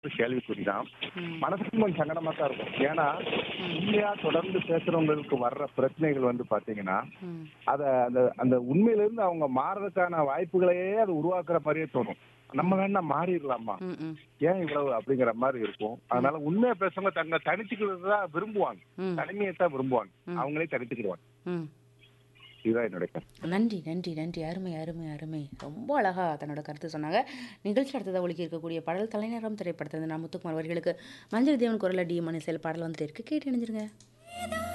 கேள்விக்குறிதான் ம். மனசுக்கு கொஞ்சம் சங்கடமா தான் இருக்கும் ஏன்னா உண்மையா தொடர்ந்து பேசுறவங்களுக்கு வர்ற பிரச்சனைகள் வந்து பாத்தீங்கன்னா ம். அத அந்த அந்த உண்மையில இருந்து அவங்க மாறுறதுக்கான வாய்ப்புகளையே அது உருவாக்குற மாதிரியே தோணும் நம்ம வேணா மாறிடலாமா ம், ம். ஏன் இவ்வளவு அப்படிங்கிற மாதிரி இருக்கும் அதனால உண்மையா பேசுறவங்க தங்க தனிச்சுக்கிறது தான் விரும்புவாங்க ம். தனிமையை தான் விரும்புவாங்க அவங்களே தனிச்சுக்கிடுவாங்க ம். இதுதான் என்னுடைய கருத்து நன்றி நன்றி நன்றி அருமை அருமை அருமை ரொம்ப அழகா தன்னோட கருத்து சொன்னாங்க நிகழ்ச்சி அடுத்ததாக ஒழுக்கி இருக்கக்கூடிய பாடல் தலைநேரம் திரைப்படத்தில் நான் முத்துக்குமார் அவர்களுக்கு மஞ்சள் தேவன் குரல டி மணிசேல் பாடல் வந்துட்டு இருக்கு கேட்டு இணைஞ்சிருங்க